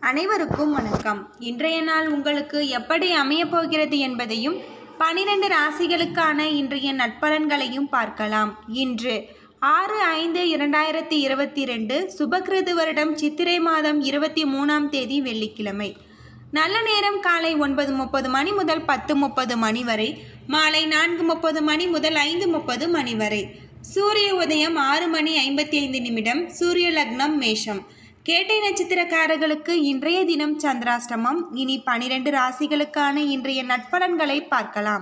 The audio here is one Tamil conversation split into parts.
அனைவருக்கும் வணக்கம் இன்றைய நாள் உங்களுக்கு எப்படி அமையப் போகிறது என்பதையும் பனிரெண்டு ராசிகளுக்கான இன்றைய நட்பலன்களையும் பார்க்கலாம் இன்று ஆறு ஐந்து இரண்டாயிரத்தி இருபத்தி ரெண்டு சுபகிருது வருடம் சித்திரை மாதம் இருபத்தி மூணாம் தேதி வெள்ளிக்கிழமை நல்ல நேரம் காலை ஒன்பது முப்பது மணி முதல் பத்து முப்பது மணி வரை மாலை நான்கு முப்பது மணி முதல் ஐந்து முப்பது மணி வரை சூரிய உதயம் ஆறு மணி ஐம்பத்தி ஐந்து நிமிடம் சூரிய லக்னம் மேஷம் கேட்டை நட்சத்திரக்காரர்களுக்கு இன்றைய தினம் சந்திராஷ்டமம் இனி பனிரெண்டு ராசிகளுக்கான இன்றைய நட்பலன்களை பார்க்கலாம்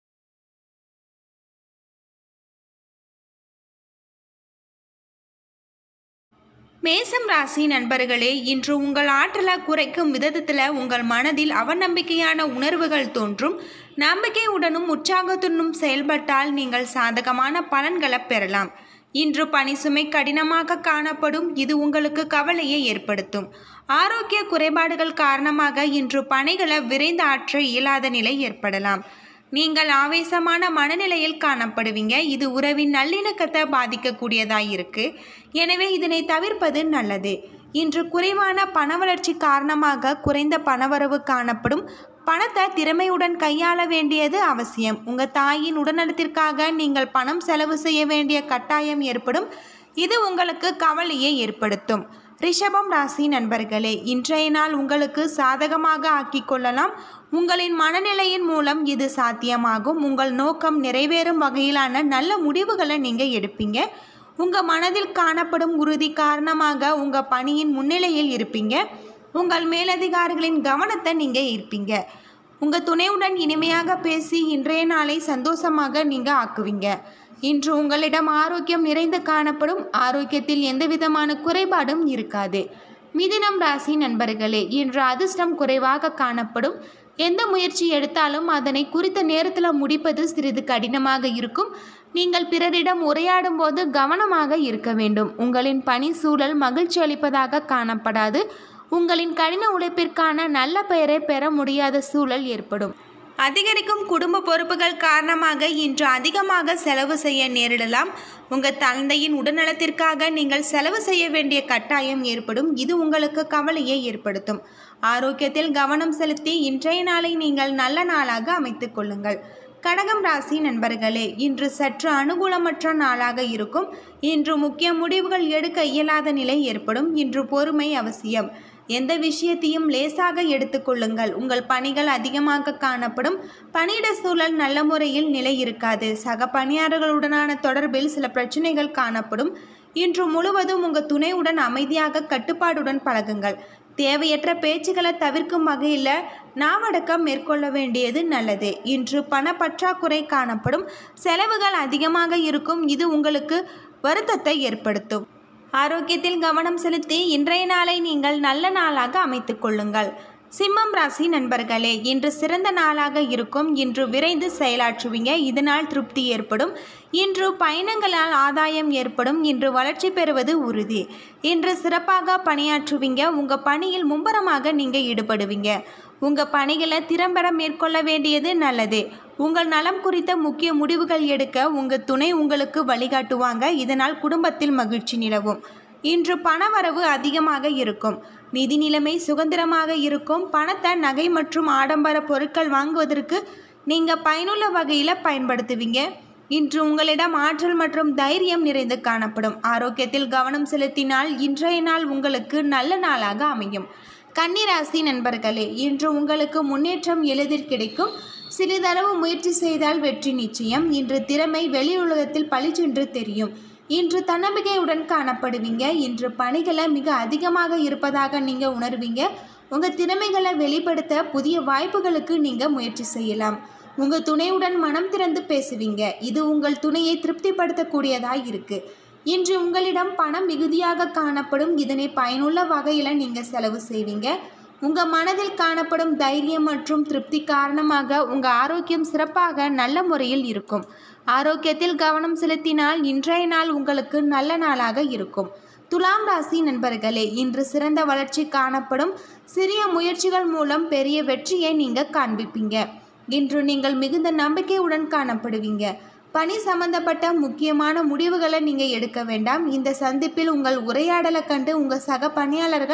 மேசம் ராசி நண்பர்களே இன்று உங்கள் ஆற்றலை குறைக்கும் விதத்தில் உங்கள் மனதில் அவநம்பிக்கையான உணர்வுகள் தோன்றும் நம்பிக்கையுடனும் உற்சாகத்துடனும் செயல்பட்டால் நீங்கள் சாதகமான பலன்களை பெறலாம் இன்று பணி சுமை கடினமாக காணப்படும் இது உங்களுக்கு கவலையை ஏற்படுத்தும் ஆரோக்கிய குறைபாடுகள் காரணமாக இன்று பணிகளை விரைந்து ஆற்ற இயலாத நிலை ஏற்படலாம் நீங்கள் ஆவேசமான மனநிலையில் காணப்படுவீங்க இது உறவின் நல்லிணக்கத்தை பாதிக்கக்கூடியதாக இருக்கு எனவே இதனை தவிர்ப்பது நல்லது இன்று குறைவான பண வளர்ச்சி காரணமாக குறைந்த பணவரவு காணப்படும் பணத்தை திறமையுடன் கையாள வேண்டியது அவசியம் உங்கள் தாயின் உடல்நலத்திற்காக நீங்கள் பணம் செலவு செய்ய வேண்டிய கட்டாயம் ஏற்படும் இது உங்களுக்கு கவலையை ஏற்படுத்தும் ரிஷபம் ராசி நண்பர்களே இன்றைய நாள் உங்களுக்கு சாதகமாக ஆக்கிக் கொள்ளலாம் உங்களின் மனநிலையின் மூலம் இது சாத்தியமாகும் உங்கள் நோக்கம் நிறைவேறும் வகையிலான நல்ல முடிவுகளை நீங்கள் எடுப்பீங்க உங்கள் மனதில் காணப்படும் உறுதி காரணமாக உங்கள் பணியின் முன்னிலையில் இருப்பீங்க உங்கள் மேலதிகாரிகளின் கவனத்தை நீங்கள் ஈர்ப்பீங்க உங்கள் துணையுடன் இனிமையாக பேசி இன்றைய நாளை சந்தோஷமாக நீங்கள் ஆக்குவீங்க இன்று உங்களிடம் ஆரோக்கியம் நிறைந்து காணப்படும் ஆரோக்கியத்தில் எந்த விதமான குறைபாடும் இருக்காது மிதினம் ராசி நண்பர்களே இன்று அதிர்ஷ்டம் குறைவாக காணப்படும் எந்த முயற்சி எடுத்தாலும் அதனை குறித்த நேரத்தில் முடிப்பது சிறிது கடினமாக இருக்கும் நீங்கள் பிறரிடம் உரையாடும் போது கவனமாக இருக்க வேண்டும் உங்களின் பணி சூழல் மகிழ்ச்சி அளிப்பதாக காணப்படாது உங்களின் கடின உழைப்பிற்கான நல்ல பெயரை பெற முடியாத சூழல் ஏற்படும் அதிகரிக்கும் குடும்ப பொறுப்புகள் காரணமாக இன்று அதிகமாக செலவு செய்ய நேரிடலாம் உங்கள் தந்தையின் உடல்நலத்திற்காக நீங்கள் செலவு செய்ய வேண்டிய கட்டாயம் ஏற்படும் இது உங்களுக்கு கவலையை ஏற்படுத்தும் ஆரோக்கியத்தில் கவனம் செலுத்தி இன்றைய நாளை நீங்கள் நல்ல நாளாக அமைத்துக் கொள்ளுங்கள் கடகம் ராசி நண்பர்களே இன்று சற்று அனுகூலமற்ற நாளாக இருக்கும் இன்று முக்கிய முடிவுகள் எடுக்க இயலாத நிலை ஏற்படும் இன்று பொறுமை அவசியம் எந்த விஷயத்தையும் லேசாக எடுத்துக்கொள்ளுங்கள் உங்கள் பணிகள் அதிகமாக காணப்படும் பணியிட சூழல் நல்ல முறையில் நிலை இருக்காது சக பணியாளர்களுடனான தொடர்பில் சில பிரச்சனைகள் காணப்படும் இன்று முழுவதும் உங்கள் துணையுடன் அமைதியாக கட்டுப்பாடுடன் பழகுங்கள் தேவையற்ற பேச்சுகளை தவிர்க்கும் வகையில் நாவடக்கம் மேற்கொள்ள வேண்டியது நல்லது இன்று பண பற்றாக்குறை காணப்படும் செலவுகள் அதிகமாக இருக்கும் இது உங்களுக்கு வருத்தத்தை ஏற்படுத்தும் ஆரோக்கியத்தில் கவனம் செலுத்தி இன்றைய நாளை நீங்கள் நல்ல நாளாக அமைத்துக் கொள்ளுங்கள் சிம்மம் ராசி நண்பர்களே இன்று சிறந்த நாளாக இருக்கும் இன்று விரைந்து செயலாற்றுவீங்க இதனால் திருப்தி ஏற்படும் இன்று பயணங்களால் ஆதாயம் ஏற்படும் இன்று வளர்ச்சி பெறுவது உறுதி இன்று சிறப்பாக பணியாற்றுவீங்க உங்கள் பணியில் மும்பரமாக நீங்கள் ஈடுபடுவீங்க உங்கள் பணிகளை திறம்பட மேற்கொள்ள வேண்டியது நல்லது உங்கள் நலம் குறித்த முக்கிய முடிவுகள் எடுக்க உங்கள் துணை உங்களுக்கு வழிகாட்டுவாங்க இதனால் குடும்பத்தில் மகிழ்ச்சி நிலவும் இன்று பணவரவு அதிகமாக இருக்கும் நிதி நிலைமை சுதந்திரமாக இருக்கும் பணத்தை நகை மற்றும் ஆடம்பர பொருட்கள் வாங்குவதற்கு நீங்கள் பயனுள்ள வகையில் பயன்படுத்துவீங்க இன்று உங்களிடம் ஆற்றல் மற்றும் தைரியம் நிறைந்து காணப்படும் ஆரோக்கியத்தில் கவனம் செலுத்தினால் இன்றைய நாள் உங்களுக்கு நல்ல நாளாக அமையும் கன்னிராசி நண்பர்களே இன்று உங்களுக்கு முன்னேற்றம் எளிதில் கிடைக்கும் சிறிதளவு முயற்சி செய்தால் வெற்றி நிச்சயம் இன்று திறமை வெளி உலகத்தில் பளிச்சென்று தெரியும் இன்று தன்னம்பிக்கையுடன் காணப்படுவீங்க இன்று பணிகளை மிக அதிகமாக இருப்பதாக நீங்கள் உணர்வீங்க உங்கள் திறமைகளை வெளிப்படுத்த புதிய வாய்ப்புகளுக்கு நீங்கள் முயற்சி செய்யலாம் உங்கள் துணையுடன் மனம் திறந்து பேசுவீங்க இது உங்கள் துணையை திருப்திப்படுத்தக்கூடியதாக இருக்குது இன்று உங்களிடம் பணம் மிகுதியாக காணப்படும் இதனை பயனுள்ள வகையில் நீங்கள் செலவு செய்வீங்க உங்கள் மனதில் காணப்படும் தைரியம் மற்றும் திருப்தி காரணமாக உங்கள் ஆரோக்கியம் சிறப்பாக நல்ல முறையில் இருக்கும் ஆரோக்கியத்தில் கவனம் செலுத்தினால் இன்றைய நாள் உங்களுக்கு நல்ல நாளாக இருக்கும் துலாம் ராசி நண்பர்களே இன்று சிறந்த வளர்ச்சி காணப்படும் சிறிய முயற்சிகள் மூலம் பெரிய வெற்றியை நீங்கள் காண்பிப்பீங்க இன்று நீங்கள் மிகுந்த நம்பிக்கையுடன் காணப்படுவீங்க பணி சம்பந்தப்பட்ட முக்கியமான முடிவுகளை நீங்கள் எடுக்க வேண்டாம் இந்த சந்திப்பில் உங்கள் உரையாடலை கண்டு உங்கள் சக பணியாளர்கள்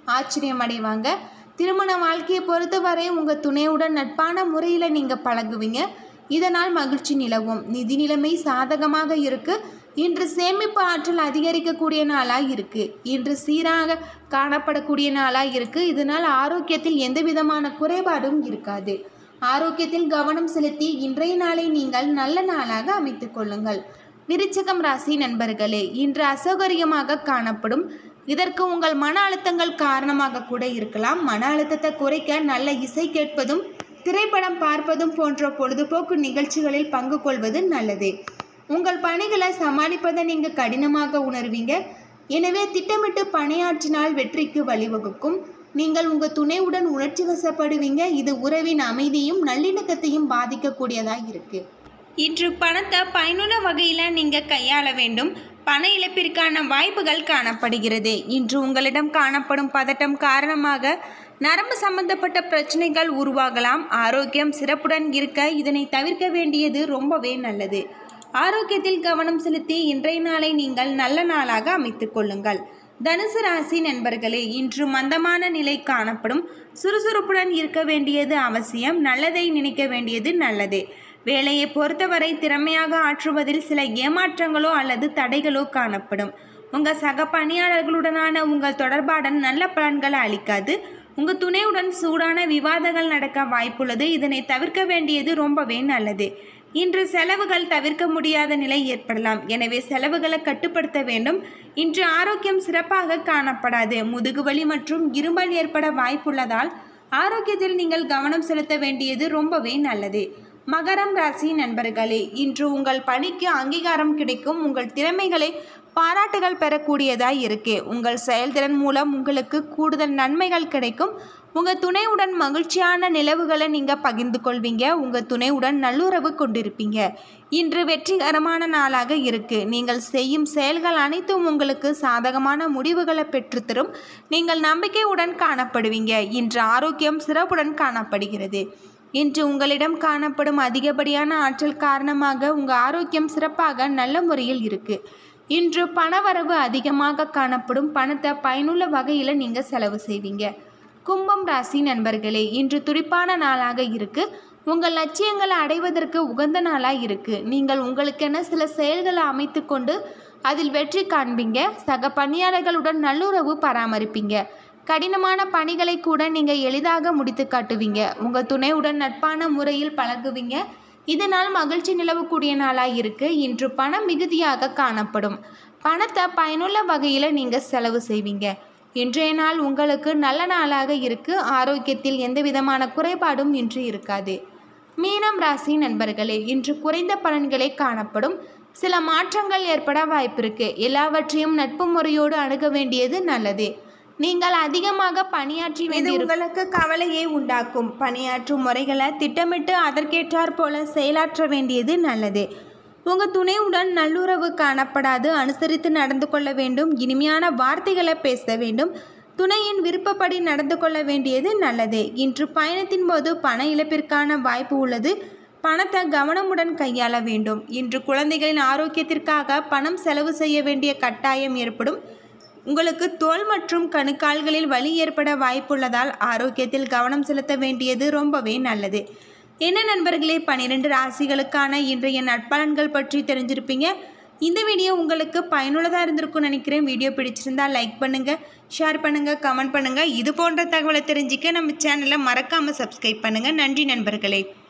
ஆச்சரியம் அடைவாங்க திருமண வாழ்க்கையை பொறுத்தவரை உங்கள் துணையுடன் நட்பான முறையில் நீங்கள் பழகுவீங்க இதனால் மகிழ்ச்சி நிலவும் நிதி நிலைமை சாதகமாக இருக்கு இன்று சேமிப்பு ஆற்றல் அதிகரிக்கக்கூடிய நாளாக இருக்கு இன்று சீராக காணப்படக்கூடிய நாளாக இருக்கு இதனால் ஆரோக்கியத்தில் எந்த விதமான குறைபாடும் இருக்காது ஆரோக்கியத்தில் கவனம் செலுத்தி இன்றைய நாளை நீங்கள் நல்ல நாளாக அமைத்துக் கொள்ளுங்கள் விருச்சிகம் ராசி நண்பர்களே இன்று அசௌகரியமாக காணப்படும் இதற்கு உங்கள் மன அழுத்தங்கள் காரணமாக கூட இருக்கலாம் மன அழுத்தத்தை குறைக்க நல்ல இசை கேட்பதும் திரைப்படம் பார்ப்பதும் போன்ற பொழுதுபோக்கு நிகழ்ச்சிகளில் பங்கு கொள்வது நல்லது உங்கள் பணிகளை சமாளிப்பதை நீங்கள் கடினமாக உணர்வீங்க எனவே திட்டமிட்டு பணியாற்றினால் வெற்றிக்கு வழிவகுக்கும் நீங்கள் உங்கள் துணையுடன் உணர்ச்சி வசப்படுவீங்க இது உறவின் அமைதியும் நல்லிணக்கத்தையும் பாதிக்கக்கூடியதாக இருக்கு இன்று பணத்தை பயனுள்ள வகையில் நீங்கள் கையாள வேண்டும் பண இழப்பிற்கான வாய்ப்புகள் காணப்படுகிறது இன்று உங்களிடம் காணப்படும் பதட்டம் காரணமாக நரம்பு சம்பந்தப்பட்ட பிரச்சனைகள் உருவாகலாம் ஆரோக்கியம் சிறப்புடன் இருக்க இதனை தவிர்க்க வேண்டியது ரொம்பவே நல்லது ஆரோக்கியத்தில் கவனம் செலுத்தி இன்றைய நாளை நீங்கள் நல்ல நாளாக அமைத்துக் கொள்ளுங்கள் தனுசு ராசி நண்பர்களே இன்று மந்தமான நிலை காணப்படும் சுறுசுறுப்புடன் இருக்க வேண்டியது அவசியம் நல்லதை நினைக்க வேண்டியது நல்லது வேலையை பொறுத்தவரை திறமையாக ஆற்றுவதில் சில ஏமாற்றங்களோ அல்லது தடைகளோ காணப்படும் உங்கள் சக பணியாளர்களுடனான உங்கள் தொடர்பாடன் நல்ல பலன்களை அளிக்காது உங்கள் துணையுடன் சூடான விவாதங்கள் நடக்க வாய்ப்புள்ளது இதனை தவிர்க்க வேண்டியது ரொம்பவே நல்லது இன்று செலவுகள் தவிர்க்க முடியாத நிலை ஏற்படலாம் எனவே செலவுகளை கட்டுப்படுத்த வேண்டும் இன்று ஆரோக்கியம் சிறப்பாக காணப்படாது முதுகுவலி மற்றும் இருமல் ஏற்பட வாய்ப்புள்ளதால் ஆரோக்கியத்தில் நீங்கள் கவனம் செலுத்த வேண்டியது ரொம்பவே நல்லது மகரம் ராசி நண்பர்களே இன்று உங்கள் பணிக்கு அங்கீகாரம் கிடைக்கும் உங்கள் திறமைகளை பாராட்டுகள் பெறக்கூடியதாய் இருக்கு உங்கள் செயல்திறன் மூலம் உங்களுக்கு கூடுதல் நன்மைகள் கிடைக்கும் உங்கள் துணையுடன் மகிழ்ச்சியான நிலவுகளை நீங்கள் பகிர்ந்து கொள்வீங்க உங்கள் துணையுடன் நல்லுறவு கொண்டிருப்பீங்க இன்று வெற்றிகரமான நாளாக இருக்கு நீங்கள் செய்யும் செயல்கள் அனைத்தும் உங்களுக்கு சாதகமான முடிவுகளை பெற்றுத்தரும் நீங்கள் நம்பிக்கையுடன் காணப்படுவீங்க இன்று ஆரோக்கியம் சிறப்புடன் காணப்படுகிறது இன்று உங்களிடம் காணப்படும் அதிகப்படியான ஆற்றல் காரணமாக உங்கள் ஆரோக்கியம் சிறப்பாக நல்ல முறையில் இருக்கு இன்று பணவரவு அதிகமாக காணப்படும் பணத்தை பயனுள்ள வகையில் நீங்கள் செலவு செய்வீங்க கும்பம் ராசி நண்பர்களே இன்று துடிப்பான நாளாக இருக்கு உங்கள் லட்சியங்களை அடைவதற்கு உகந்த நாளாக இருக்கு நீங்கள் உங்களுக்கென சில செயல்களை அமைத்து கொண்டு அதில் வெற்றி காண்பீங்க சக பணியாளர்களுடன் நல்லுறவு பராமரிப்பீங்க கடினமான பணிகளை கூட நீங்கள் எளிதாக முடித்து காட்டுவீங்க உங்கள் துணையுடன் நட்பான முறையில் பழகுவீங்க இதனால் மகிழ்ச்சி நிலவக்கூடிய நாளாக இருக்கு இன்று பணம் மிகுதியாக காணப்படும் பணத்தை பயனுள்ள வகையில் நீங்கள் செலவு செய்வீங்க இன்றைய நாள் உங்களுக்கு நல்ல நாளாக இருக்கு ஆரோக்கியத்தில் எந்த விதமான குறைபாடும் இன்று இருக்காது மீனம் ராசி நண்பர்களே இன்று குறைந்த பலன்களே காணப்படும் சில மாற்றங்கள் ஏற்பட வாய்ப்பிருக்கு எல்லாவற்றையும் நட்பு முறையோடு அணுக வேண்டியது நல்லது நீங்கள் அதிகமாக பணியாற்றி இது உங்களுக்கு கவலையை உண்டாக்கும் பணியாற்றும் முறைகளை திட்டமிட்டு அதற்கேற்றாற் போல செயலாற்ற வேண்டியது நல்லது உங்கள் துணையுடன் நல்லுறவு காணப்படாது அனுசரித்து நடந்து கொள்ள வேண்டும் இனிமையான வார்த்தைகளை பேச வேண்டும் துணையின் விருப்பப்படி நடந்து கொள்ள வேண்டியது நல்லது இன்று பயணத்தின் போது பண இழப்பிற்கான வாய்ப்பு உள்ளது பணத்தை கவனமுடன் கையாள வேண்டும் இன்று குழந்தைகளின் ஆரோக்கியத்திற்காக பணம் செலவு செய்ய வேண்டிய கட்டாயம் ஏற்படும் உங்களுக்கு தோல் மற்றும் கணுக்கால்களில் வலி ஏற்பட வாய்ப்புள்ளதால் ஆரோக்கியத்தில் கவனம் செலுத்த வேண்டியது ரொம்பவே நல்லது என்ன நண்பர்களே பன்னிரெண்டு ராசிகளுக்கான இன்றைய நட்பலன்கள் பற்றி தெரிஞ்சிருப்பீங்க இந்த வீடியோ உங்களுக்கு பயனுள்ளதாக இருந்திருக்கும்னு நினைக்கிறேன் வீடியோ பிடிச்சிருந்தா லைக் பண்ணுங்கள் ஷேர் பண்ணுங்கள் கமெண்ட் பண்ணுங்கள் இது போன்ற தகவலை தெரிஞ்சிக்க நம்ம சேனலை மறக்காமல் சப்ஸ்கிரைப் பண்ணுங்கள் நன்றி நண்பர்களே